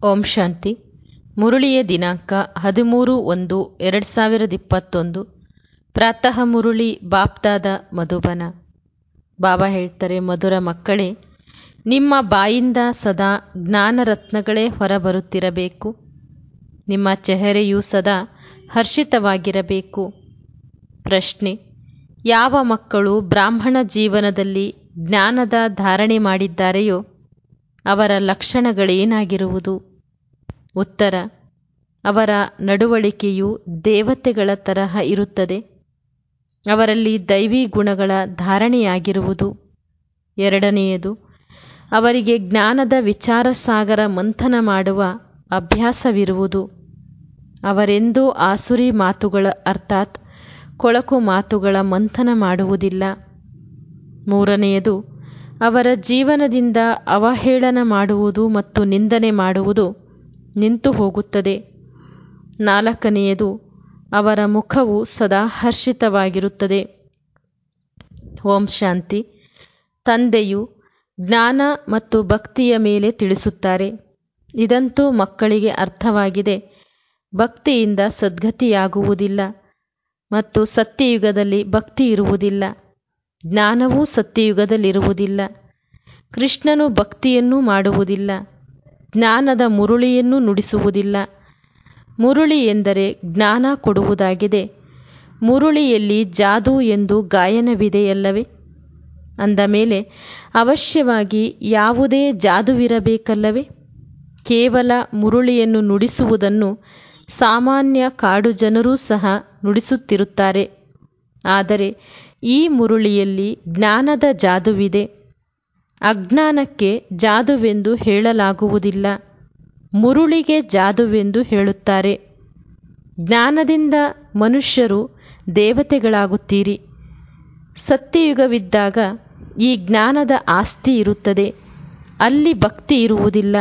ಓಂ ಶಾಂತಿ ಮುರುಳಿಯ ದಿನಾಂಕ ಹದಿಮೂರು ಒಂದು ಎರಡು ಸಾವಿರದ ಇಪ್ಪತ್ತೊಂದು ಪ್ರಾತಃ ಮುರುಳಿ ಬಾಪ್ದಾದ ಮಧುಬನ ಬಾಬಾ ಹೇಳ್ತಾರೆ ಮಧುರ ಮಕ್ಕಳೇ ನಿಮ್ಮ ಬಾಯಿಂದ ಸದಾ ಜ್ಞಾನರತ್ನಗಳೇ ಹೊರಬರುತ್ತಿರಬೇಕು ನಿಮ್ಮ ಚೆಹರೆಯೂ ಸದಾ ಹರ್ಷಿತವಾಗಿರಬೇಕು ಪ್ರಶ್ನೆ ಯಾವ ಮಕ್ಕಳು ಬ್ರಾಹ್ಮಣ ಜೀವನದಲ್ಲಿ ಜ್ಞಾನದ ಧಾರಣೆ ಮಾಡಿದ್ದಾರೆಯೋ ಅವರ ಲಕ್ಷಣಗಳೇನಾಗಿರುವುದು ಉತ್ತರ ಅವರ ನಡವಳಿಕೆಯು ದೇವತೆಗಳ ತರಹ ಇರುತ್ತದೆ ಅವರಲ್ಲಿ ದೈವಿ ಗುಣಗಳ ಧಾರಣೆಯಾಗಿರುವುದು ಎರಡನೆಯದು ಅವರಿಗೆ ಜ್ಞಾನದ ವಿಚಾರ ಸಾಗರ ಮಂಥನ ಮಾಡುವ ಅಭ್ಯಾಸವಿರುವುದು ಅವರೆಂದೂ ಆಸುರಿ ಮಾತುಗಳ ಅರ್ಥಾತ್ ಕೊಳಕು ಮಾತುಗಳ ಮಂಥನ ಮಾಡುವುದಿಲ್ಲ ಮೂರನೆಯದು ಅವರ ಜೀವನದಿಂದ ಅವಹೇಳನ ಮಾಡುವುದು ಮತ್ತು ನಿಂದನೆ ಮಾಡುವುದು ನಿಂತು ಹೋಗುತ್ತದೆ ನಾಲ್ಕನೆಯದು ಅವರ ಮುಖವು ಸದಾ ಹರ್ಷಿತವಾಗಿರುತ್ತದೆ ಓಂ ಶಾಂತಿ ತಂದೆಯು ಜ್ಞಾನ ಮತ್ತು ಭಕ್ತಿಯ ಮೇಲೆ ತಿಳಿಸುತ್ತಾರೆ ಇದಂತೂ ಮಕ್ಕಳಿಗೆ ಅರ್ಥವಾಗಿದೆ ಭಕ್ತಿಯಿಂದ ಸದ್ಗತಿಯಾಗುವುದಿಲ್ಲ ಮತ್ತು ಸತ್ಯಯುಗದಲ್ಲಿ ಭಕ್ತಿ ಇರುವುದಿಲ್ಲ ಜ್ಞಾನವೂ ಸತ್ಯಯುಗದಲ್ಲಿರುವುದಿಲ್ಲ ಕೃಷ್ಣನು ಭಕ್ತಿಯನ್ನೂ ಮಾಡುವುದಿಲ್ಲ ಜ್ಞಾನದ ಮುರುಳಿಯನ್ನೂ ನುಡಿಸುವುದಿಲ್ಲ ಮುರುಳಿ ಎಂದರೆ ಜ್ಞಾನ ಕೊಡುವುದಾಗಿದೆ ಮುರುಳಿಯಲ್ಲಿ ಜಾದು ಎಂದು ಗಾಯನವಿದೆಯಲ್ಲವೇ ಅಂದ ಮೇಲೆ ಅವಶ್ಯವಾಗಿ ಯಾವುದೇ ಜಾದುವಿರಬೇಕಲ್ಲವೇ ಕೇವಲ ಮುರುಳಿಯನ್ನು ನುಡಿಸುವುದನ್ನು ಸಾಮಾನ್ಯ ಕಾಡು ಜನರೂ ಸಹ ನುಡಿಸುತ್ತಿರುತ್ತಾರೆ ಆದರೆ ಈ ಮುರುಳಿಯಲ್ಲಿ ಜ್ಞಾನದ ಜಾದುವಿದೆ ಅಜ್ಞಾನಕ್ಕೆ ಜಾದುವೆಂದು ಹೇಳಲಾಗುವುದಿಲ್ಲ ಮುರುಳಿಗೆ ಜಾದುವೆಂದು ಹೇಳುತ್ತಾರೆ ಜ್ಞಾನದಿಂದ ಮನುಷ್ಯರು ದೇವತೆಗಳಾಗುತ್ತೀರಿ ಸತ್ಯಯುಗವಿದ್ದಾಗ ಈ ಜ್ಞಾನದ ಆಸ್ತಿ ಇರುತ್ತದೆ ಅಲ್ಲಿ ಭಕ್ತಿ ಇರುವುದಿಲ್ಲ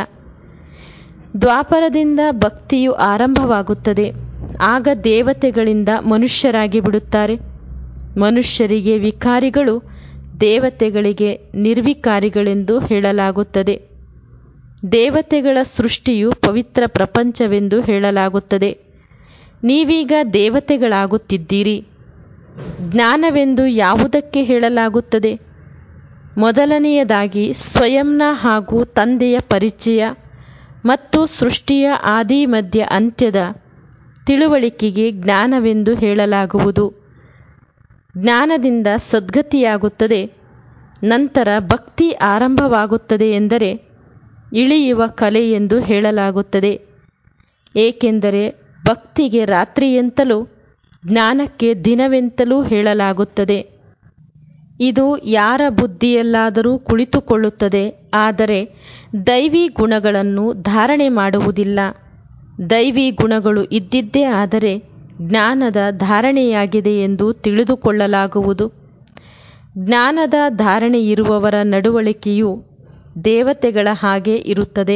ದ್ವಾಪರದಿಂದ ಭಕ್ತಿಯು ಆರಂಭವಾಗುತ್ತದೆ ಆಗ ದೇವತೆಗಳಿಂದ ಮನುಷ್ಯರಾಗಿ ಬಿಡುತ್ತಾರೆ ಮನುಷ್ಯರಿಗೆ ವಿಕಾರಿಗಳು ದೇವತೆಗಳಿಗೆ ನಿರ್ವಿಕಾರಿಗಳೆಂದು ಹೇಳಲಾಗುತ್ತದೆ ದೇವತೆಗಳ ಸೃಷ್ಟಿಯು ಪವಿತ್ರ ಪ್ರಪಂಚವೆಂದು ಹೇಳಲಾಗುತ್ತದೆ ನೀವೀಗ ದೇವತೆಗಳಾಗುತ್ತಿದ್ದೀರಿ ಜ್ಞಾನವೆಂದು ಯಾವುದಕ್ಕೆ ಹೇಳಲಾಗುತ್ತದೆ ಮೊದಲನೆಯದಾಗಿ ಸ್ವಯಂನ ಹಾಗೂ ತಂದೆಯ ಪರಿಚಯ ಮತ್ತು ಸೃಷ್ಟಿಯ ಆದಿ ಮಧ್ಯ ಅಂತ್ಯದ ತಿಳುವಳಿಕೆಗೆ ಜ್ಞಾನವೆಂದು ಹೇಳಲಾಗುವುದು ಜ್ಞಾನದಿಂದ ಸದ್ಗತಿಯಾಗುತ್ತದೆ ನಂತರ ಭಕ್ತಿ ಆರಂಭವಾಗುತ್ತದೆ ಎಂದರೆ ಇಳಿಯುವ ಕಲೆ ಎಂದು ಹೇಳಲಾಗುತ್ತದೆ ಏಕೆಂದರೆ ಭಕ್ತಿಗೆ ರಾತ್ರಿಯೆಂತಲೂ ಜ್ಞಾನಕ್ಕೆ ದಿನವೆಂತಲೂ ಹೇಳಲಾಗುತ್ತದೆ ಇದು ಯಾರ ಬುದ್ಧಿಯಲ್ಲಾದರೂ ಕುಳಿತುಕೊಳ್ಳುತ್ತದೆ ಆದರೆ ದೈವಿ ಗುಣಗಳನ್ನು ಧಾರಣೆ ಮಾಡುವುದಿಲ್ಲ ದೈವಿ ಗುಣಗಳು ಇದ್ದಿದ್ದೇ ಆದರೆ ಜ್ಞಾನದ ಧಾರಣೆಯಾಗಿದೆ ಎಂದು ತಿಳಿದುಕೊಳ್ಳಲಾಗುವುದು ಜ್ಞಾನದ ಧಾರಣೆ ಇರುವವರ ನಡವಳಿಕೆಯು ದೇವತೆಗಳ ಹಾಗೆ ಇರುತ್ತದೆ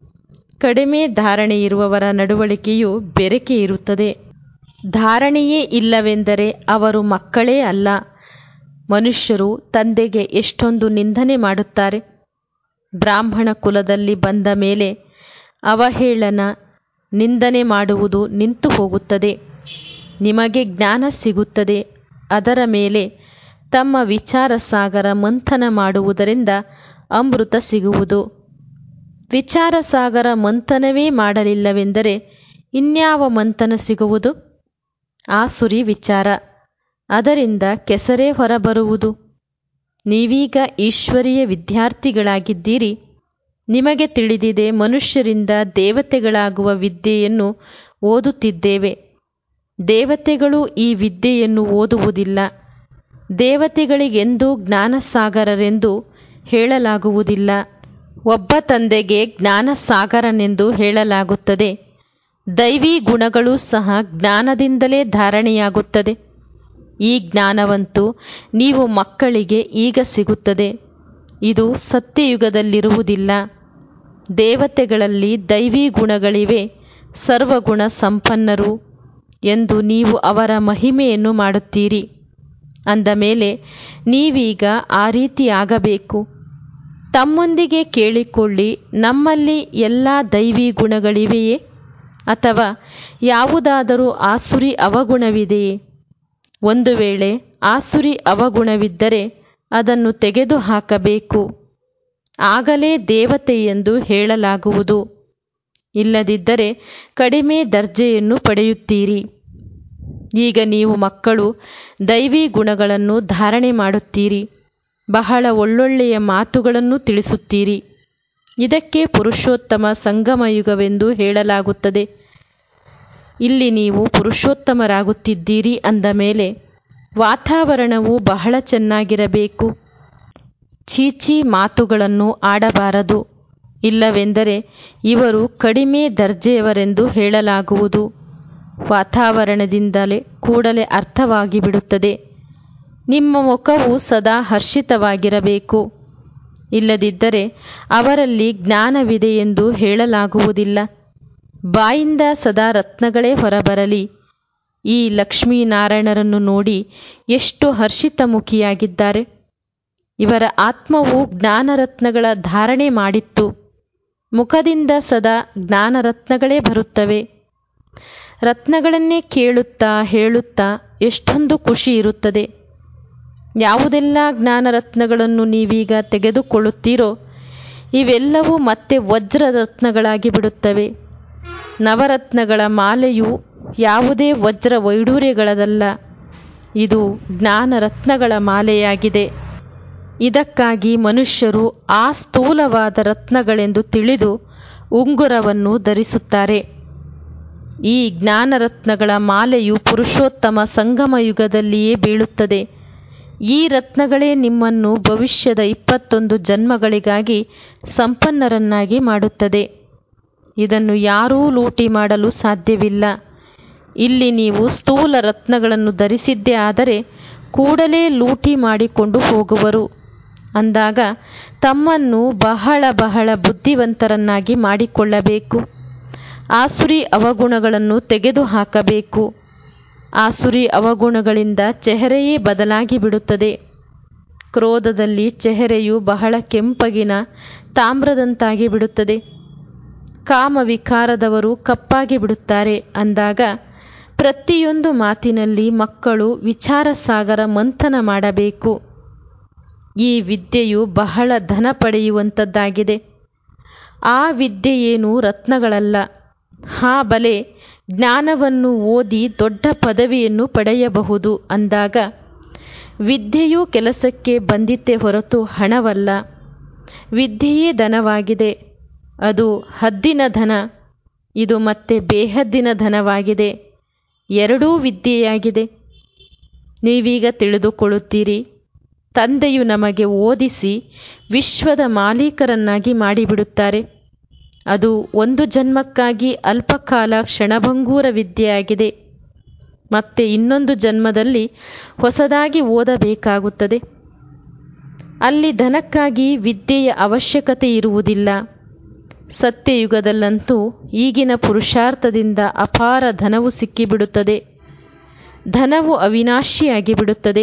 ಕಡಿಮೆ ಧಾರಣೆ ಇರುವವರ ನಡವಳಿಕೆಯು ಬೆರಕೆ ಇರುತ್ತದೆ ಧಾರಣೆಯೇ ಇಲ್ಲವೆಂದರೆ ಅವರು ಮಕ್ಕಳೇ ಅಲ್ಲ ಮನುಷ್ಯರು ತಂದೆಗೆ ಎಷ್ಟೊಂದು ನಿಂದನೆ ಮಾಡುತ್ತಾರೆ ಬ್ರಾಹ್ಮಣ ಕುಲದಲ್ಲಿ ಬಂದ ಮೇಲೆ ಅವಹೇಳನ ನಿಂದನೆ ಮಾಡುವುದು ನಿಂತು ಹೋಗುತ್ತದೆ ನಿಮಗೆ ಜ್ಞಾನ ಸಿಗುತ್ತದೆ ಅದರ ಮೇಲೆ ತಮ್ಮ ವಿಚಾರ ಸಾಗರ ಮಂಥನ ಮಾಡುವುದರಿಂದ ಅಮೃತ ಸಿಗುವುದು ವಿಚಾರ ಸಾಗರ ಮಂಥನವೇ ಮಾಡಲಿಲ್ಲವೆಂದರೆ ಇನ್ಯಾವ ಮಂಥನ ಸಿಗುವುದು ಆಸುರಿ ವಿಚಾರ ಅದರಿಂದ ಕೆಸರೇ ಹೊರಬರುವುದು ನೀವೀಗ ಈಶ್ವರೀಯ ವಿದ್ಯಾರ್ಥಿಗಳಾಗಿದ್ದೀರಿ ನಿಮಗೆ ತಿಳಿದಿದೆ ಮನುಷ್ಯರಿಂದ ದೇವತೆಗಳಾಗುವ ವಿದ್ಯೆಯನ್ನು ಓದುತ್ತಿದ್ದೇವೆ ದೇವತೆಗಳು ಈ ವಿದ್ಯೆಯನ್ನು ಓದುವುದಿಲ್ಲ ದೇವತೆಗಳಿಗೆಂದೂ ಜ್ಞಾನಸಾಗರರೆಂದು ಹೇಳಲಾಗುವುದಿಲ್ಲ ಒಬ್ಬ ತಂದೆಗೆ ಜ್ಞಾನಸಾಗರನೆಂದು ಹೇಳಲಾಗುತ್ತದೆ ದೈವಿ ಗುಣಗಳೂ ಸಹ ಜ್ಞಾನದಿಂದಲೇ ಧಾರಣೆಯಾಗುತ್ತದೆ ಈ ಜ್ಞಾನವಂತೂ ನೀವು ಮಕ್ಕಳಿಗೆ ಈಗ ಸಿಗುತ್ತದೆ ಇದು ಸತ್ಯಯುಗದಲ್ಲಿರುವುದಿಲ್ಲ ದೇವತೆಗಳಲ್ಲಿ ದೈವಿ ಗುಣಗಳಿವೆ ಸರ್ವಗುಣ ಸಂಪನ್ನರು ಎಂದು ನೀವು ಅವರ ಮಹಿಮೆಯನ್ನು ಮಾಡುತ್ತೀರಿ ಅಂದ ಮೇಲೆ ನೀವೀಗ ಆ ರೀತಿ ಆಗಬೇಕು ತಮ್ಮೊಂದಿಗೆ ಕೇಳಿಕೊಳ್ಳಿ ನಮ್ಮಲ್ಲಿ ಎಲ್ಲ ದೈವಿ ಗುಣಗಳಿವೆಯೇ ಅಥವಾ ಯಾವುದಾದರೂ ಆಸುರಿ ಅವಗುಣವಿದೆಯೇ ಒಂದು ವೇಳೆ ಆಸುರಿ ಅವಗುಣವಿದ್ದರೆ ಅದನ್ನು ತೆಗೆದುಹಾಕಬೇಕು ಆಗಲೇ ದೇವತೆ ಎಂದು ಹೇಳಲಾಗುವುದು ಇಲ್ಲದಿದ್ದರೆ ಕಡಿಮೆ ದರ್ಜೆಯನ್ನು ಪಡೆಯುತ್ತೀರಿ ಈಗ ನೀವು ಮಕ್ಕಳು ದೈವಿ ಗುಣಗಳನ್ನು ಧಾರಣೆ ಮಾಡುತ್ತೀರಿ ಬಹಳ ಒಳ್ಳೊಳ್ಳೆಯ ಮಾತುಗಳನ್ನು ತಿಳಿಸುತ್ತೀರಿ ಇದಕ್ಕೆ ಪುರುಷೋತ್ತಮ ಸಂಗಮಯುಗವೆಂದು ಹೇಳಲಾಗುತ್ತದೆ ಇಲ್ಲಿ ನೀವು ಪುರುಷೋತ್ತಮರಾಗುತ್ತಿದ್ದೀರಿ ಅಂದ ಮೇಲೆ ವಾತಾವರಣವು ಬಹಳ ಚೆನ್ನಾಗಿರಬೇಕು ಚೀಚಿ ಮಾತುಗಳನ್ನು ಆಡಬಾರದು ಇಲ್ಲವೆಂದರೆ ಇವರು ಕಡಿಮೆ ದರ್ಜೆಯವರೆಂದು ಹೇಳಲಾಗುವುದು ವಾತಾವರಣದಿಂದಲೇ ಕೂಡಲೇ ಅರ್ಥವಾಗಿ ಬಿಡುತ್ತದೆ ನಿಮ್ಮ ಮುಖವು ಸದಾ ಹರ್ಷಿತವಾಗಿರಬೇಕು ಇಲ್ಲದಿದ್ದರೆ ಅವರಲ್ಲಿ ಜ್ಞಾನವಿದೆ ಎಂದು ಹೇಳಲಾಗುವುದಿಲ್ಲ ಬಾಯಿಂದ ಸದಾ ರತ್ನಗಳೇ ಹೊರಬರಲಿ ಈ ಲಕ್ಷ್ಮೀನಾರಾಯಣರನ್ನು ನೋಡಿ ಎಷ್ಟು ಹರ್ಷಿತಮುಖಿಯಾಗಿದ್ದಾರೆ ಇವರ ಆತ್ಮವು ಜ್ಞಾನರತ್ನಗಳ ಧಾರಣೆ ಮಾಡಿತ್ತು ಮುಖದಿಂದ ಸದಾ ಜ್ಞಾನರತ್ನಗಳೇ ಬರುತ್ತವೆ ರತ್ನಗಳನ್ನೇ ಕೇಳುತ್ತಾ ಹೇಳುತ್ತಾ ಎಷ್ಟೊಂದು ಖುಷಿ ಇರುತ್ತದೆ ಯಾವುದೆಲ್ಲ ಜ್ಞಾನರತ್ನಗಳನ್ನು ನೀವೀಗ ತೆಗೆದುಕೊಳ್ಳುತ್ತೀರೋ ಇವೆಲ್ಲವೂ ಮತ್ತೆ ವಜ್ರ ರತ್ನಗಳಾಗಿ ಬಿಡುತ್ತವೆ ನವರತ್ನಗಳ ಮಾಲೆಯು ಯಾವುದೇ ವಜ್ರ ವೈಡೂರ್ಯಗಳದಲ್ಲ ಇದು ಜ್ಞಾನರತ್ನಗಳ ಮಾಲೆಯಾಗಿದೆ ಇದಕ್ಕಾಗಿ ಮನುಷ್ಯರು ಆ ಸ್ಥೂಲವಾದ ರತ್ನಗಳೆಂದು ತಿಳಿದು ಉಂಗುರವನ್ನು ಧರಿಸುತ್ತಾರೆ ಈ ಜ್ಞಾನರತ್ನಗಳ ಮಾಲೆಯು ಪುರುಷೋತ್ತಮ ಸಂಗಮ ಯುಗದಲ್ಲಿಯೇ ಬೀಳುತ್ತದೆ ಈ ರತ್ನಗಳೇ ನಿಮ್ಮನ್ನು ಭವಿಷ್ಯದ ಇಪ್ಪತ್ತೊಂದು ಜನ್ಮಗಳಿಗಾಗಿ ಸಂಪನ್ನರನ್ನಾಗಿ ಮಾಡುತ್ತದೆ ಇದನ್ನು ಯಾರೂ ಲೂಟಿ ಮಾಡಲು ಸಾಧ್ಯವಿಲ್ಲ ಇಲ್ಲಿ ನೀವು ಸ್ಥೂಲ ರತ್ನಗಳನ್ನು ಧರಿಸಿದ್ದೇ ಆದರೆ ಕೂಡಲೇ ಲೂಟಿ ಮಾಡಿಕೊಂಡು ಹೋಗುವರು ಅಂದಾಗ ತಮ್ಮನ್ನು ಬಹಳ ಬಹಳ ಬುದ್ಧಿವಂತರನ್ನಾಗಿ ಮಾಡಿಕೊಳ್ಳಬೇಕು ಆಸುರಿ ಅವಗುಣಗಳನ್ನು ತೆಗೆದುಹಾಕಬೇಕು ಆಸುರಿ ಅವಗುಣಗಳಿಂದ ಚೆಹರೆಯೇ ಬದಲಾಗಿ ಬಿಡುತ್ತದೆ ಕ್ರೋಧದಲ್ಲಿ ಚೆಹರೆಯು ಬಹಳ ಕೆಂಪಗಿನ ತಾಮ್ರದಂತಾಗಿ ಬಿಡುತ್ತದೆ ಕಾಮವಿಕಾರದವರು ಕಪ್ಪಾಗಿ ಬಿಡುತ್ತಾರೆ ಅಂದಾಗ ಪ್ರತಿಯೊಂದು ಮಾತಿನಲ್ಲಿ ಮಕ್ಕಳು ವಿಚಾರಸಾಗರ ಮಂಥನ ಮಾಡಬೇಕು ಈ ವಿದ್ಯೆಯು ಬಹಳ ಧನ ಪಡೆಯುವಂಥದ್ದಾಗಿದೆ ಆ ವಿದ್ಯೆಯೇನು ರತ್ನಗಳಲ್ಲ ಹಾ ಬಲೆ ಜ್ಞಾನವನ್ನು ಓದಿ ದೊಡ್ಡ ಪದವಿಯನ್ನು ಪಡೆಯಬಹುದು ಅಂದಾಗ ವಿದ್ಯೆಯೂ ಕೆಲಸಕ್ಕೆ ಬಂದಿತ್ತೆ ಹೊರತು ಹಣವಲ್ಲ ವಿದ್ಯೆಯೇ ಧನವಾಗಿದೆ ಅದು ಹದ್ದಿನ ಧನ ಇದು ಮತ್ತೆ ಬೇಹದ್ದಿನ ಧನವಾಗಿದೆ ಎರಡೂ ವಿದ್ಯೆಯಾಗಿದೆ ನೀವೀಗ ತಿಳಿದುಕೊಳ್ಳುತ್ತೀರಿ ತಂದೆಯು ನಮಗೆ ಓದಿಸಿ ವಿಶ್ವದ ಮಾಲೀಕರನ್ನಾಗಿ ಮಾಡಿಬಿಡುತ್ತಾರೆ ಅದು ಒಂದು ಜನ್ಮಕ್ಕಾಗಿ ಅಲ್ಪಕಾಲ ಕ್ಷಣಭಂಗೂರ ವಿದ್ಯೆಯಾಗಿದೆ ಮತ್ತೆ ಇನ್ನೊಂದು ಜನ್ಮದಲ್ಲಿ ಹೊಸದಾಗಿ ಓದಬೇಕಾಗುತ್ತದೆ ಅಲ್ಲಿ ಧನಕ್ಕಾಗಿ ವಿದ್ಯೆಯ ಅವಶ್ಯಕತೆ ಇರುವುದಿಲ್ಲ ಸತ್ಯಯುಗದಲ್ಲಂತೂ ಈಗಿನ ಪುರುಷಾರ್ಥದಿಂದ ಅಪಾರ ಧನವು ಸಿಕ್ಕಿಬಿಡುತ್ತದೆ ಧನವು ಅವಿನಾಶಿಯಾಗಿ ಬಿಡುತ್ತದೆ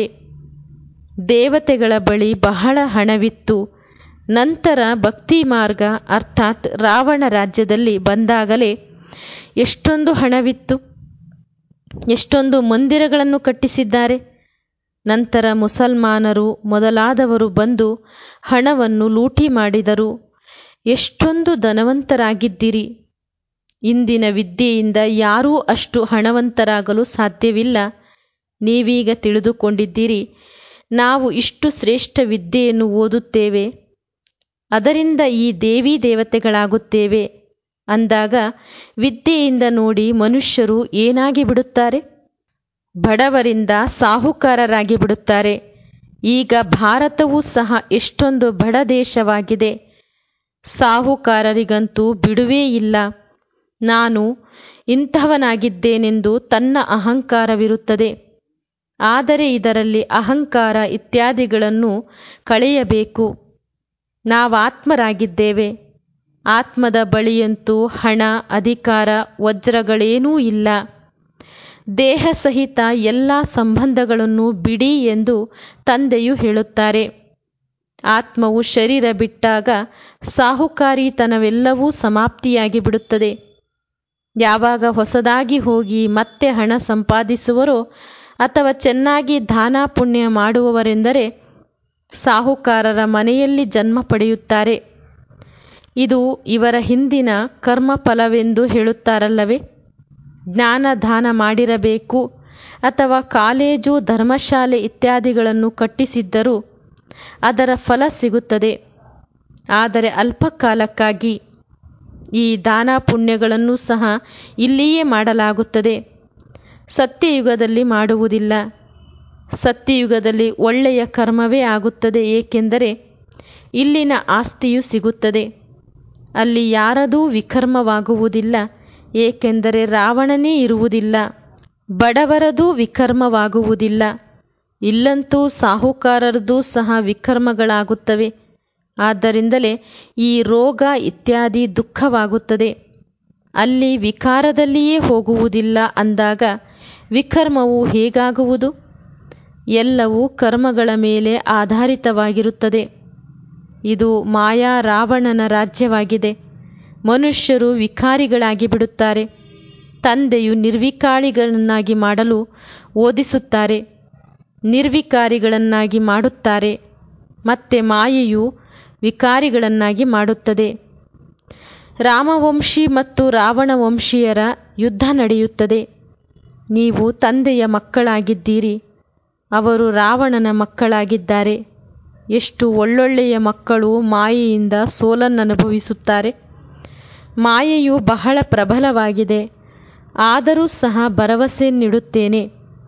ದೇವತೆಗಳ ಬಳಿ ಬಹಳ ಹಣವಿತ್ತು ನಂತರ ಭಕ್ತಿ ಮಾರ್ಗ ಅರ್ಥಾತ್ ರಾವಣ ರಾಜ್ಯದಲ್ಲಿ ಬಂದಾಗಲೇ ಎಷ್ಟೊಂದು ಹಣವಿತ್ತು ಎಷ್ಟೊಂದು ಮಂದಿರಗಳನ್ನು ಕಟ್ಟಿಸಿದ್ದಾರೆ ನಂತರ ಮುಸಲ್ಮಾನರು ಮೊದಲಾದವರು ಬಂದು ಹಣವನ್ನು ಲೂಟಿ ಮಾಡಿದರು ಎಷ್ಟೊಂದು ಧನವಂತರಾಗಿದ್ದೀರಿ ಇಂದಿನ ವಿದ್ಯೆಯಿಂದ ಯಾರೂ ಅಷ್ಟು ಹಣವಂತರಾಗಲು ಸಾಧ್ಯವಿಲ್ಲ ನೀವೀಗ ತಿಳಿದುಕೊಂಡಿದ್ದೀರಿ ನಾವು ಇಷ್ಟು ಶ್ರೇಷ್ಠ ವಿದ್ಯೆಯನ್ನು ಓದುತ್ತೇವೆ ಅದರಿಂದ ಈ ದೇವಿ ದೇವತೆಗಳಾಗುತ್ತೇವೆ ಅಂದಾಗ ವಿದ್ಯೆಯಿಂದ ನೋಡಿ ಮನುಷ್ಯರು ಏನಾಗಿ ಬಿಡುತ್ತಾರೆ ಬಡವರಿಂದ ಸಾಹುಕಾರರಾಗಿ ಬಿಡುತ್ತಾರೆ ಈಗ ಭಾರತವೂ ಸಹ ಎಷ್ಟೊಂದು ಬಡ ದೇಶವಾಗಿದೆ ಸಾಹುಕಾರರಿಗಂತೂ ಬಿಡುವೇ ಇಲ್ಲ ನಾನು ಇಂಥವನಾಗಿದ್ದೇನೆಂದು ತನ್ನ ಅಹಂಕಾರವಿರುತ್ತದೆ ಆದರೆ ಇದರಲ್ಲಿ ಅಹಂಕಾರ ಇತ್ಯಾದಿಗಳನ್ನು ಕಳೆಯಬೇಕು ನಾವಾತ್ಮರಾಗಿದ್ದೇವೆ ಆತ್ಮದ ಬಳಿಯಂತೂ ಹಣ ಅಧಿಕಾರ ವಜ್ರಗಳೇನೂ ಇಲ್ಲ ದೇಹ ಸಹಿತ ಎಲ್ಲ ಸಂಬಂಧಗಳನ್ನು ಬಿಡಿ ಎಂದು ತಂದೆಯು ಹೇಳುತ್ತಾರೆ ಆತ್ಮವು ಶರೀರ ಬಿಟ್ಟಾಗ ಸಾಹುಕಾರಿತನವೆಲ್ಲವೂ ಸಮಾಪ್ತಿಯಾಗಿ ಬಿಡುತ್ತದೆ ಯಾವಾಗ ಹೊಸದಾಗಿ ಹೋಗಿ ಮತ್ತೆ ಹಣ ಸಂಪಾದಿಸುವರೋ ಅಥವಾ ಚೆನ್ನಾಗಿ ದಾನ ಪುಣ್ಯ ಮಾಡುವವರೆಂದರೆ ಸಾಹುಕಾರರ ಮನೆಯಲ್ಲಿ ಜನ್ಮ ಪಡೆಯುತ್ತಾರೆ ಇದು ಇವರ ಹಿಂದಿನ ಕರ್ಮಫಲವೆಂದು ಹೇಳುತ್ತಾರಲ್ಲವೇ ಜ್ಞಾನ ದಾನ ಮಾಡಿರಬೇಕು ಅಥವಾ ಕಾಲೇಜು ಧರ್ಮಶಾಲೆ ಇತ್ಯಾದಿಗಳನ್ನು ಕಟ್ಟಿಸಿದ್ದರೂ ಅದರ ಫಲ ಸಿಗುತ್ತದೆ ಆದರೆ ಅಲ್ಪಕಾಲಕ್ಕಾಗಿ ಈ ದಾನ ಪುಣ್ಯಗಳನ್ನು ಸಹ ಇಲ್ಲಿಯೇ ಮಾಡಲಾಗುತ್ತದೆ ಸತ್ಯಯುಗದಲ್ಲಿ ಮಾಡುವುದಿಲ್ಲ ಸತ್ಯಯುಗದಲ್ಲಿ ಒಳ್ಳೆಯ ಕರ್ಮವೇ ಆಗುತ್ತದೆ ಏಕೆಂದರೆ ಇಲ್ಲಿನ ಆಸ್ತಿಯು ಸಿಗುತ್ತದೆ ಅಲ್ಲಿ ಯಾರದೂ ವಿಕರ್ಮವಾಗುವುದಿಲ್ಲ ಏಕೆಂದರೆ ರಾವಣನೇ ಇರುವುದಿಲ್ಲ ಬಡವರದೂ ವಿಕರ್ಮವಾಗುವುದಿಲ್ಲ ಇಲ್ಲಂತೂ ಸಾಹುಕಾರರದೂ ಸಹ ವಿಕರ್ಮಗಳಾಗುತ್ತವೆ ಆದ್ದರಿಂದಲೇ ಈ ರೋಗ ಇತ್ಯಾದಿ ದುಃಖವಾಗುತ್ತದೆ ಅಲ್ಲಿ ವಿಕಾರದಲ್ಲಿಯೇ ಹೋಗುವುದಿಲ್ಲ ಅಂದಾಗ ವಿಕರ್ಮವು ಹೇಗಾಗುವುದು ಎಲ್ಲವೂ ಕರ್ಮಗಳ ಮೇಲೆ ಆಧಾರಿತವಾಗಿರುತ್ತದೆ ಇದು ಮಾಯಾ ರಾವಣನ ರಾಜ್ಯವಾಗಿದೆ ಮನುಷ್ಯರು ವಿಕಾರಿಗಳಾಗಿ ಬಿಡುತ್ತಾರೆ ತಂದೆಯು ನಿರ್ವಿಕಾರಿಗಳನ್ನಾಗಿ ಮಾಡಲು ಓದಿಸುತ್ತಾರೆ ನಿರ್ವಿಕಾರಿಗಳನ್ನಾಗಿ ಮಾಡುತ್ತಾರೆ ಮತ್ತೆ ಮಾಯೆಯು ವಿಕಾರಿಗಳನ್ನಾಗಿ ಮಾಡುತ್ತದೆ ರಾಮವಂಶಿ ಮತ್ತು ರಾವಣ ವಂಶೀಯರ ಯುದ್ಧ ನಡೆಯುತ್ತದೆ ನೀವು ತಂದೆಯ ಮಕ್ಕಳಾಗಿದ್ದೀರಿ ಅವರು ರಾವಣನ ಮಕ್ಕಳಾಗಿದ್ದಾರೆ ಎಷ್ಟು ಒಳ್ಳೊಳ್ಳೆಯ ಮಕ್ಕಳು ಮಾಯೆಯಿಂದ ಸೋಲನ್ನನುಭವಿಸುತ್ತಾರೆ ಮಾಯೆಯು ಬಹಳ ಪ್ರಬಲವಾಗಿದೆ ಆದರೂ ಸಹ ಭರವಸೆ ನೀಡುತ್ತೇನೆ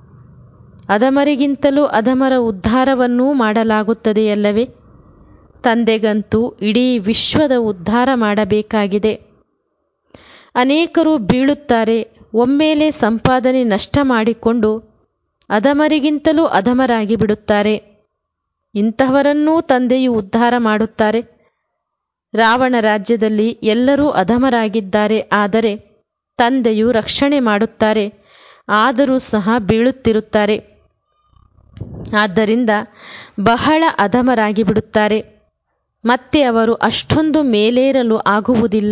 ಅಧಮರಿಗಿಂತಲೂ ಅಧಮರ ಉದ್ಧಾರವನ್ನೂ ಮಾಡಲಾಗುತ್ತದೆಯಲ್ಲವೇ ತಂದೆಗಂತೂ ಇಡೀ ವಿಶ್ವದ ಉದ್ಧಾರ ಮಾಡಬೇಕಾಗಿದೆ ಅನೇಕರು ಬೀಳುತ್ತಾರೆ ಒಮ್ಮೆಲೆ ಸಂಪಾದನೆ ನಷ್ಟ ಮಾಡಿಕೊಂಡು ಅಧಮರಿಗಿಂತಲೂ ಅಧಮರಾಗಿ ಬಿಡುತ್ತಾರೆ ಇಂತಹವರನ್ನೂ ತಂದೆಯು ಉದ್ಧಾರ ಮಾಡುತ್ತಾರೆ ರಾವಣ ರಾಜ್ಯದಲ್ಲಿ ಎಲ್ಲರೂ ಅಧಮರಾಗಿದ್ದಾರೆ ಆದರೆ ತಂದೆಯು ರಕ್ಷಣೆ ಮಾಡುತ್ತಾರೆ ಆದರೂ ಸಹ ಬೀಳುತ್ತಿರುತ್ತಾರೆ ಆದ್ದರಿಂದ ಬಹಳ ಅಧಮರಾಗಿ ಬಿಡುತ್ತಾರೆ ಮತ್ತೆ ಅವರು ಅಷ್ಟೊಂದು ಮೇಲೇರಲು ಆಗುವುದಿಲ್ಲ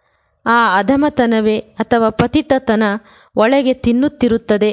ಆ ಅಧಮತನವೇ ಅಥವಾ ಪತಿತತನ ಒಳಗೆ ತಿನ್ನುತ್ತಿರುತ್ತದೆ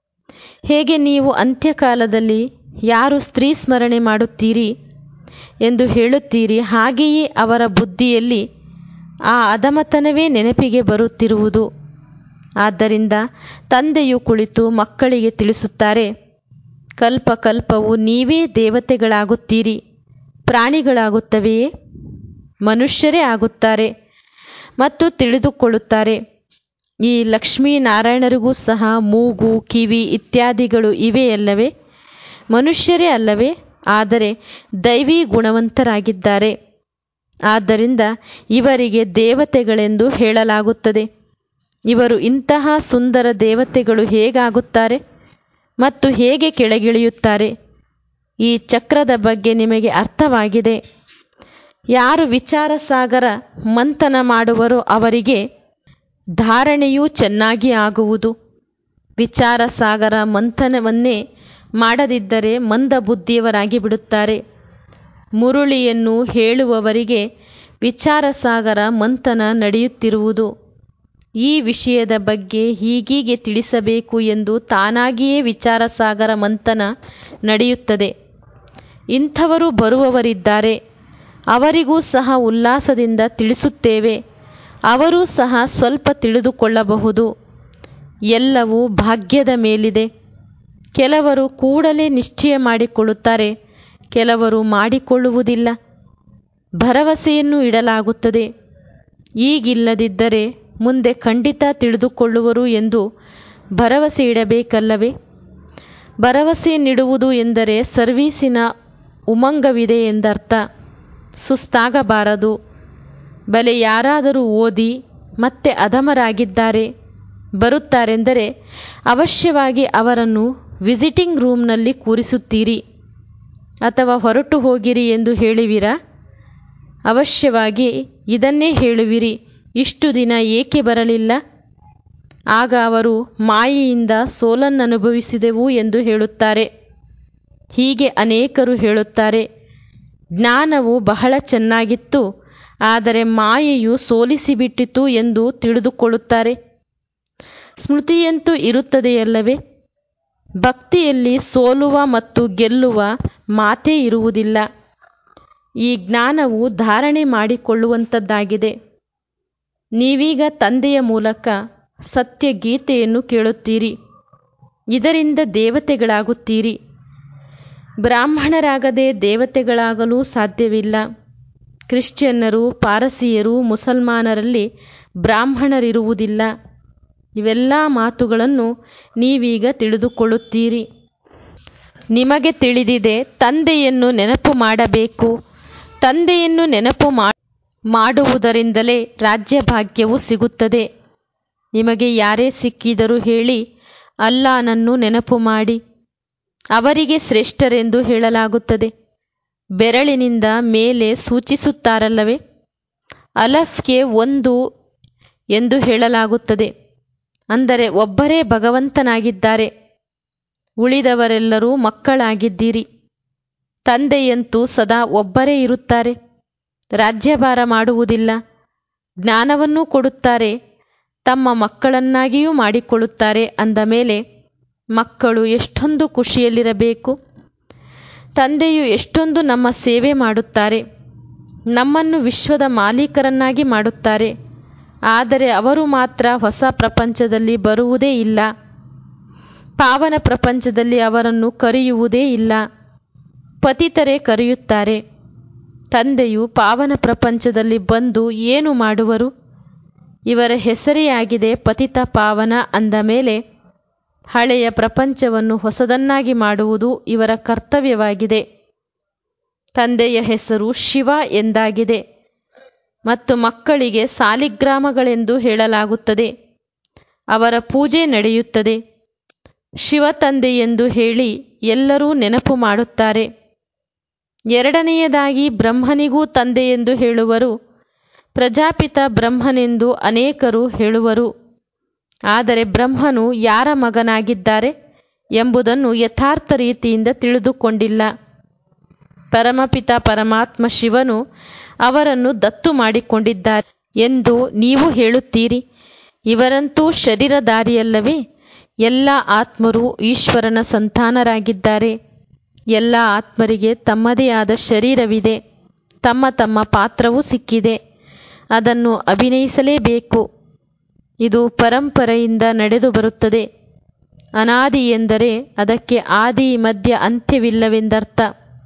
ಹೇಗೆ ನೀವು ಅಂತ್ಯಕಾಲದಲ್ಲಿ ಯಾರು ಸ್ತ್ರೀ ಸ್ಮರಣೆ ಮಾಡುತ್ತೀರಿ ಎಂದು ಹೇಳುತ್ತೀರಿ ಹಾಗೆಯೇ ಅವರ ಬುದ್ಧಿಯಲ್ಲಿ ಆ ಅಧಮತನವೇ ನೆನಪಿಗೆ ಬರುತ್ತಿರುವುದು ಆದ್ದರಿಂದ ತಂದೆಯು ಕುಳಿತು ಮಕ್ಕಳಿಗೆ ತಿಳಿಸುತ್ತಾರೆ ಕಲ್ಪ ಕಲ್ಪವು ನೀವೇ ದೇವತೆಗಳಾಗುತ್ತೀರಿ ಪ್ರಾಣಿಗಳಾಗುತ್ತವೆಯೇ ಮನುಷ್ಯರೇ ಆಗುತ್ತಾರೆ ಮತ್ತು ತಿಳಿದುಕೊಳ್ಳುತ್ತಾರೆ ಈ ಲಕ್ಷ್ಮೀನಾರಾಯಣರಿಗೂ ಸಹ ಮೂಗು ಕಿವಿ ಇತ್ಯಾದಿಗಳು ಇವೆಯಲ್ಲವೇ ಮನುಷ್ಯರೇ ಅಲ್ಲವೇ ಆದರೆ ದೈವಿ ಗುಣವಂತರಾಗಿದ್ದಾರೆ ಆದ್ದರಿಂದ ಇವರಿಗೆ ದೇವತೆಗಳೆಂದು ಹೇಳಲಾಗುತ್ತದೆ ಇವರು ಇಂತಹ ಸುಂದರ ದೇವತೆಗಳು ಹೇಗಾಗುತ್ತಾರೆ ಮತ್ತು ಹೇಗೆ ಕೆಳಗಿಳಿಯುತ್ತಾರೆ ಈ ಚಕ್ರದ ಬಗ್ಗೆ ನಿಮಗೆ ಅರ್ಥವಾಗಿದೆ ಯಾರು ವಿಚಾರ ಸಾಗರ ಮಂಥನ ಮಾಡುವರೋ ಅವರಿಗೆ ಧಾರಣೆಯೂ ಚೆನ್ನಾಗಿ ಆಗುವುದು ವಿಚಾರ ಸಾಗರ ಮಂಥನವನ್ನೇ ಮಾಡದಿದ್ದರೆ ಮಂದ ಬುದ್ಧಿಯವರಾಗಿ ಬಿಡುತ್ತಾರೆ ಮುರುಳಿಯನ್ನು ಹೇಳುವವರಿಗೆ ವಿಚಾರ ಸಾಗರ ಮಂಥನ ನಡೆಯುತ್ತಿರುವುದು ಈ ವಿಷಯದ ಬಗ್ಗೆ ಹೀಗೀಗೆ ತಿಳಿಸಬೇಕು ಎಂದು ತಾನಾಗಿಯೇ ವಿಚಾರ ಸಾಗರ ಮಂಥನ ನಡೆಯುತ್ತದೆ ಇಂಥವರು ಬರುವವರಿದ್ದಾರೆ ಅವರಿಗೂ ಸಹ ಉಲ್ಲಾಸದಿಂದ ತಿಳಿಸುತ್ತೇವೆ ಅವರೂ ಸಹ ಸ್ವಲ್ಪ ತಿಳಿದುಕೊಳ್ಳಬಹುದು ಎಲ್ಲವೂ ಭಾಗ್ಯದ ಮೇಲಿದೆ ಕೆಲವರು ಕೂಡಲೇ ನಿಶ್ಚಯ ಮಾಡಿಕೊಳ್ಳುತ್ತಾರೆ ಕೆಲವರು ಮಾಡಿಕೊಳ್ಳುವುದಿಲ್ಲ ಭರವಸೆಯನ್ನು ಇಡಲಾಗುತ್ತದೆ ಈಗಿಲ್ಲದಿದ್ದರೆ ಮುಂದೆ ಖಂಡಿತ ತಿಳಿದುಕೊಳ್ಳುವರು ಎಂದು ಭರವಸೆ ಇಡಬೇಕಲ್ಲವೇ ಭರವಸೆ ನೀಡುವುದು ಎಂದರೆ ಸರ್ವೀಸಿನ ಉಮಂಗವಿದೆ ಎಂದರ್ಥ ಸುಸ್ತಾಗಬಾರದು ಬಲೆ ಯಾರಾದರೂ ಓದಿ ಮತ್ತೆ ಅಧಮರಾಗಿದ್ದಾರೆ ಬರುತ್ತಾರೆಂದರೆ ಅವಶ್ಯವಾಗಿ ಅವರನ್ನು ವಿಸಿಟಿಂಗ್ ರೂಮ್ನಲ್ಲಿ ಕೂರಿಸುತ್ತೀರಿ ಅಥವಾ ಹೊರಟು ಹೋಗಿರಿ ಎಂದು ಹೇಳುವಿರಾ ಅವಶ್ಯವಾಗಿ ಇದನ್ನೇ ಹೇಳುವಿರಿ ಇಷ್ಟು ದಿನ ಏಕೆ ಬರಲಿಲ್ಲ ಆಗ ಅವರು ಮಾಯೆಯಿಂದ ಸೋಲನ್ನನುಭವಿಸಿದೆವು ಎಂದು ಹೇಳುತ್ತಾರೆ ಹೀಗೆ ಅನೇಕರು ಹೇಳುತ್ತಾರೆ ಜ್ಞಾನವು ಬಹಳ ಚೆನ್ನಾಗಿತ್ತು ಆದರೆ ಮಾಯೆಯು ಸೋಲಿಸಿಬಿಟ್ಟಿತು ಎಂದು ತಿಳಿದುಕೊಳ್ಳುತ್ತಾರೆ ಸ್ಮೃತಿಯಂತೂ ಇರುತ್ತದೆಯಲ್ಲವೇ ಭಕ್ತಿಯಲ್ಲಿ ಸೋಲುವ ಮತ್ತು ಗೆಲ್ಲುವ ಮಾತೇ ಇರುವುದಿಲ್ಲ ಈ ಜ್ಞಾನವು ಧಾರಣೆ ಮಾಡಿಕೊಳ್ಳುವಂಥದ್ದಾಗಿದೆ ನೀವೀಗ ತಂದೆಯ ಮೂಲಕ ಸತ್ಯ ಗೀತೆಯನ್ನು ಕೇಳುತ್ತೀರಿ ಇದರಿಂದ ದೇವತೆಗಳಾಗುತ್ತೀರಿ ಬ್ರಾಹ್ಮಣರಾಗದೆ ದೇವತೆಗಳಾಗಲು ಸಾಧ್ಯವಿಲ್ಲ ಕ್ರಿಶ್ಚಿಯನ್ನರು ಪಾರಸಿಯರು ಮುಸಲ್ಮಾನರಲ್ಲಿ ಬ್ರಾಹ್ಮಣರಿರುವುದಿಲ್ಲ ಇವೆಲ್ಲ ಮಾತುಗಳನ್ನು ನೀವೀಗ ತಿಳಿದುಕೊಳ್ಳುತ್ತೀರಿ ನಿಮಗೆ ತಿಳಿದಿದೆ ತಂದೆಯನ್ನು ನೆನಪು ಮಾಡಬೇಕು ತಂದೆಯನ್ನು ನೆನಪು ಮಾಡುವುದರಿಂದಲೇ ರಾಜ್ಯಭಾಗ್ಯವು ಸಿಗುತ್ತದೆ ನಿಮಗೆ ಯಾರೇ ಸಿಕ್ಕಿದರೂ ಹೇಳಿ ಅಲ್ಲಾನನ್ನು ನೆನಪು ಮಾಡಿ ಅವರಿಗೆ ಶ್ರೇಷ್ಠರೆಂದು ಹೇಳಲಾಗುತ್ತದೆ ಬೆರಳಿನಿಂದ ಮೇಲೆ ಸೂಚಿಸುತ್ತಾರಲ್ಲವೇ ಅಲಫ್ಗೆ ಒಂದು ಎಂದು ಹೇಳಲಾಗುತ್ತದೆ ಅಂದರೆ ಒಬ್ಬರೇ ಭಗವಂತನಾಗಿದ್ದಾರೆ ಉಳಿದವರೆಲ್ಲರೂ ಮಕ್ಕಳಾಗಿದ್ದೀರಿ ತಂದೆಯಂತೂ ಸದಾ ಒಬ್ಬರೇ ಇರುತ್ತಾರೆ ರಾಜ್ಯಭಾರ ಮಾಡುವುದಿಲ್ಲ ಜ್ಞಾನವನ್ನೂ ಕೊಡುತ್ತಾರೆ ತಮ್ಮ ಮಕ್ಕಳನ್ನಾಗಿಯೂ ಮಾಡಿಕೊಳ್ಳುತ್ತಾರೆ ಅಂದ ಮೇಲೆ ಮಕ್ಕಳು ಎಷ್ಟೊಂದು ಖುಷಿಯಲ್ಲಿರಬೇಕು ತಂದೆಯು ಎಷ್ಟೊಂದು ನಮ್ಮ ಸೇವೆ ಮಾಡುತ್ತಾರೆ ನಮ್ಮನ್ನು ವಿಶ್ವದ ಮಾಲೀಕರನ್ನಾಗಿ ಮಾಡುತ್ತಾರೆ ಆದರೆ ಅವರು ಮಾತ್ರ ಹೊಸ ಪ್ರಪಂಚದಲ್ಲಿ ಬರುವುದೇ ಇಲ್ಲ ಪಾವನ ಪ್ರಪಂಚದಲ್ಲಿ ಅವರನ್ನು ಕರೆಯುವುದೇ ಇಲ್ಲ ಪತಿತರೇ ಕರೆಯುತ್ತಾರೆ ತಂದೆಯು ಪಾವನ ಪ್ರಪಂಚದಲ್ಲಿ ಬಂದು ಏನು ಮಾಡುವರು ಇವರ ಹೆಸರೇ ಆಗಿದೆ ಪತಿತ ಪಾವನ ಅಂದ ಮೇಲೆ ಹಳೆಯ ಪ್ರಪಂಚವನ್ನು ಹೊಸದನ್ನಾಗಿ ಮಾಡುವುದು ಇವರ ಕರ್ತವ್ಯವಾಗಿದೆ ತಂದೆಯ ಹೆಸರು ಶಿವ ಎಂದಾಗಿದೆ ಮತ್ತು ಮಕ್ಕಳಿಗೆ ಸಾಲಿಗ್ರಾಮಗಳೆಂದು ಹೇಳಲಾಗುತ್ತದೆ ಅವರ ಪೂಜೆ ನಡೆಯುತ್ತದೆ ಶಿವ ತಂದೆ ಎಂದು ಹೇಳಿ ಎಲ್ಲರೂ ನೆನಪು ಮಾಡುತ್ತಾರೆ ಎರಡನೆಯದಾಗಿ ಬ್ರಹ್ಮನಿಗೂ ತಂದೆ ಎಂದು ಹೇಳುವರು ಪ್ರಜಾಪಿತ ಬ್ರಹ್ಮನೆಂದು ಅನೇಕರು ಹೇಳುವರು ಆದರೆ ಬ್ರಹ್ಮನು ಯಾರ ಮಗನಾಗಿದ್ದಾರೆ ಎಂಬುದನ್ನು ಯಥಾರ್ಥ ರೀತಿಯಿಂದ ತಿಳಿದುಕೊಂಡಿಲ್ಲ ಪರಮಪಿತ ಪರಮಾತ್ಮ ಶಿವನು ಅವರನ್ನು ದತ್ತು ಮಾಡಿಕೊಂಡಿದ್ದಾರೆ ಎಂದು ನೀವು ಹೇಳುತ್ತೀರಿ ಇವರಂತೂ ಶರೀರಧಾರಿಯಲ್ಲವೇ ಎಲ್ಲ ಆತ್ಮರು ಈಶ್ವರನ ಸಂತಾನರಾಗಿದ್ದಾರೆ ಎಲ್ಲ ಆತ್ಮರಿಗೆ ತಮ್ಮದೇ ಆದ ಶರೀರವಿದೆ ತಮ್ಮ ತಮ್ಮ ಪಾತ್ರವೂ ಸಿಕ್ಕಿದೆ ಅದನ್ನು ಅಭಿನಯಿಸಲೇಬೇಕು ಇದು ಪರಂಪರೆಯಿಂದ ನಡೆದು ಬರುತ್ತದೆ ಅನಾದಿ ಎಂದರೆ ಅದಕ್ಕೆ ಆದಿ ಮಧ್ಯ ಅಂತ್ಯವಿಲ್ಲವೆಂದರ್ಥ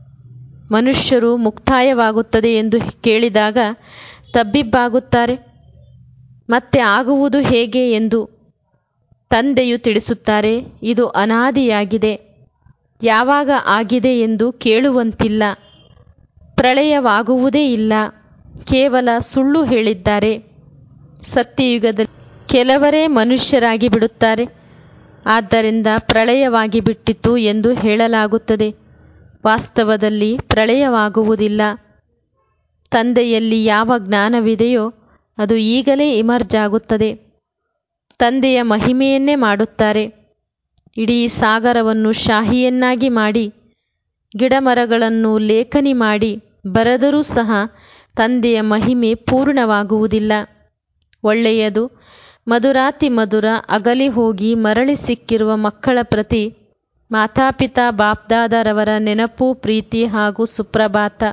ಮನುಷ್ಯರು ಮುಕ್ತಾಯವಾಗುತ್ತದೆ ಎಂದು ಕೇಳಿದಾಗ ತಬ್ಬಿಬ್ಬಾಗುತ್ತಾರೆ ಮತ್ತೆ ಆಗುವುದು ಹೇಗೆ ಎಂದು ತಂದೆಯು ತಿಳಿಸುತ್ತಾರೆ ಇದು ಅನಾದಿಯಾಗಿದೆ ಯಾವಾಗ ಆಗಿದೆ ಎಂದು ಕೇಳುವಂತಿಲ್ಲ ಪ್ರಳಯವಾಗುವುದೇ ಇಲ್ಲ ಕೇವಲ ಸುಳ್ಳು ಹೇಳಿದ್ದಾರೆ ಸತ್ಯಯುಗದಲ್ಲಿ ಕೆಲವರೇ ಮನುಷ್ಯರಾಗಿ ಬಿಡುತ್ತಾರೆ ಆದ್ದರಿಂದ ಪ್ರಳಯವಾಗಿ ಬಿಟ್ಟಿತು ಎಂದು ಹೇಳಲಾಗುತ್ತದೆ ವಾಸ್ತವದಲ್ಲಿ ಪ್ರಳಯವಾಗುವುದಿಲ್ಲ ತಂದೆಯಲ್ಲಿ ಯಾವ ಜ್ಞಾನವಿದೆಯೋ ಅದು ಈಗಲೇ ಇಮರ್ಜ್ ಆಗುತ್ತದೆ ತಂದೆಯ ಮಹಿಮೆಯನ್ನೇ ಮಾಡುತ್ತಾರೆ ಇಡೀ ಸಾಗರವನ್ನು ಶಾಹಿಯನ್ನಾಗಿ ಮಾಡಿ ಗಿಡಮರಗಳನ್ನು ಲೇಖನಿ ಮಾಡಿ ಬರೆದರೂ ಸಹ ತಂದೆಯ ಮಹಿಮೆ ಪೂರ್ಣವಾಗುವುದಿಲ್ಲ ಒಳ್ಳೆಯದು ಮಧುರಾತಿ ಮಧುರ ಅಗಲಿ ಹೋಗಿ ಮರಳಿ ಸಿಕ್ಕಿರುವ ಮಕ್ಕಳ ಪ್ರತಿ ಮಾತಾಪಿತಾ ಬಾಪ್ದಾದರವರ ನೆನಪು ಪ್ರೀತಿ ಹಾಗೂ ಸುಪ್ರಭಾತ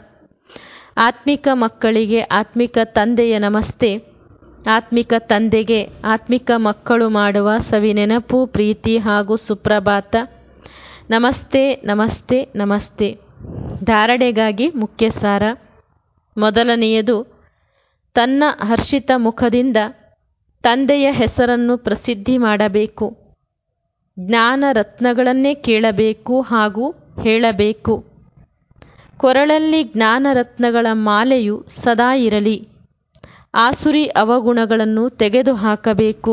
ಆತ್ಮಿಕ ಮಕ್ಕಳಿಗೆ ಆತ್ಮಿಕ ತಂದೆಯ ನಮಸ್ತೆ ಆತ್ಮಿಕ ತಂದೆಗೆ ಆತ್ಮಿಕ ಮಕ್ಕಳು ಮಾಡುವ ಸವಿ ನೆನಪು ಪ್ರೀತಿ ಹಾಗೂ ಸುಪ್ರಭಾತ ನಮಸ್ತೆ ನಮಸ್ತೆ ನಮಸ್ತೆ ಧಾರಣೆಗಾಗಿ ಮುಖ್ಯ ಸಾರ ಮೊದಲನೆಯದು ತನ್ನ ಹರ್ಷಿತ ಮುಖದಿಂದ ತಂದೆಯ ಹೆಸರನ್ನು ಪ್ರಸಿದ್ಧಿ ಮಾಡಬೇಕು ಜ್ಞಾನ ರತ್ನಗಳನ್ನೇ ಕೇಳಬೇಕು ಹಾಗೂ ಹೇಳಬೇಕು ಕೊರಳಲ್ಲಿ ಜ್ಞಾನರತ್ನಗಳ ಮಾಲೆಯು ಸದಾ ಇರಲಿ ಆಸುರಿ ಅವಗುಣಗಳನ್ನು ತೆಗೆದುಹಾಕಬೇಕು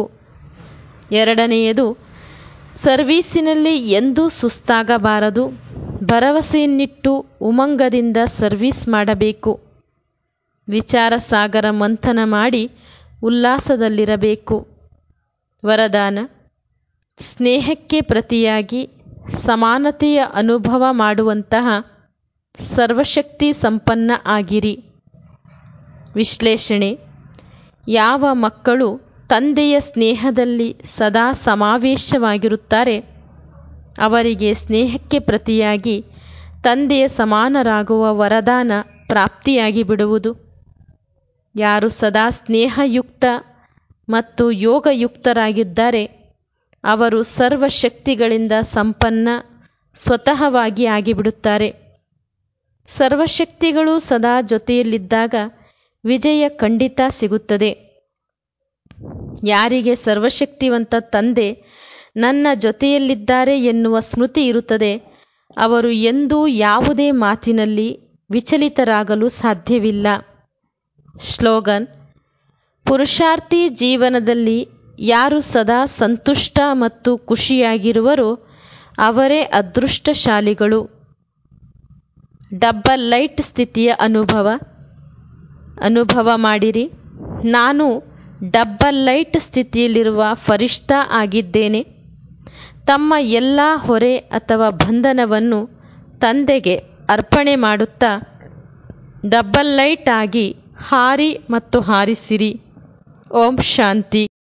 ಎರಡನೆಯದು ಸರ್ವೀಸಿನಲ್ಲಿ ಎಂದೂ ಸುಸ್ತಾಗಬಾರದು ಭರವಸೆಯನ್ನಿಟ್ಟು ಉಮಂಗದಿಂದ ಸರ್ವೀಸ್ ಮಾಡಬೇಕು ವಿಚಾರ ಸಾಗರ ಮಂಥನ ಮಾಡಿ ಉಲ್ಲಾಸದಲ್ಲಿರಬೇಕು ವರದಾನ ಸ್ನೇಹಕ್ಕೆ ಪ್ರತಿಯಾಗಿ ಸಮಾನತೆಯ ಅನುಭವ ಮಾಡುವಂತಹ ಸರ್ವಶಕ್ತಿ ಸಂಪನ್ನ ಆಗಿರಿ ವಿಶ್ಲೇಷಣೆ ಯಾವ ಮಕ್ಕಳು ತಂದೆಯ ಸ್ನೇಹದಲ್ಲಿ ಸದಾ ಸಮಾವೇಶವಾಗಿರುತ್ತಾರೆ ಅವರಿಗೆ ಸ್ನೇಹಕ್ಕೆ ಪ್ರತಿಯಾಗಿ ತಂದೆಯ ಸಮಾನರಾಗುವ ವರದಾನ ಪ್ರಾಪ್ತಿಯಾಗಿ ಬಿಡುವುದು ಯಾರು ಸದಾ ಸ್ನೇಹಯುಕ್ತ ಮತ್ತು ಯೋಗಯುಕ್ತರಾಗಿದ್ದಾರೆ ಅವರು ಸರ್ವಶಕ್ತಿಗಳಿಂದ ಸಂಪನ್ನ ಸ್ವತಃವಾಗಿ ಆಗಿಬಿಡುತ್ತಾರೆ ಸರ್ವಶಕ್ತಿಗಳು ಸದಾ ಜೊತೆಯಲ್ಲಿದ್ದಾಗ ವಿಜಯ ಖಂಡಿತ ಸಿಗುತ್ತದೆ ಯಾರಿಗೆ ಸರ್ವಶಕ್ತಿವಂತ ತಂದೆ ನನ್ನ ಜೊತೆಯಲ್ಲಿದ್ದಾರೆ ಎನ್ನುವ ಸ್ಮೃತಿ ಇರುತ್ತದೆ ಅವರು ಎಂದೂ ಯಾವುದೇ ಮಾತಿನಲ್ಲಿ ವಿಚಲಿತರಾಗಲು ಸಾಧ್ಯವಿಲ್ಲ ಶ್ಲೋಗನ್ ಪುರುಷಾರ್ಥಿ ಜೀವನದಲ್ಲಿ ಯಾರು ಸದಾ ಸಂತುಷ್ಟ ಮತ್ತು ಖುಷಿಯಾಗಿರುವರೋ ಅವರೇ ಅದೃಷ್ಟಶಾಲಿಗಳು ಡಬ್ಬಲ್ ಲೈಟ್ ಸ್ಥಿತಿಯ ಅನುಭವ ಅನುಭವ ಮಾಡಿರಿ ನಾನು ಡಬ್ಬಲ್ ಲೈಟ್ ಸ್ಥಿತಿಯಲ್ಲಿರುವ ಫರಿಷ್ಠಾ ಆಗಿದ್ದೇನೆ ತಮ್ಮ ಎಲ್ಲ ಹೊರೆ ಅಥವಾ ಬಂಧನವನ್ನು ತಂದೆಗೆ ಅರ್ಪಣೆ ಮಾಡುತ್ತಾ ಡಬ್ಬಲ್ ಲೈಟ್ ಆಗಿ ಹಾರಿ ಮತ್ತು ಹಾರಿಸಿರಿ ಓಂ ಶಾಂತಿ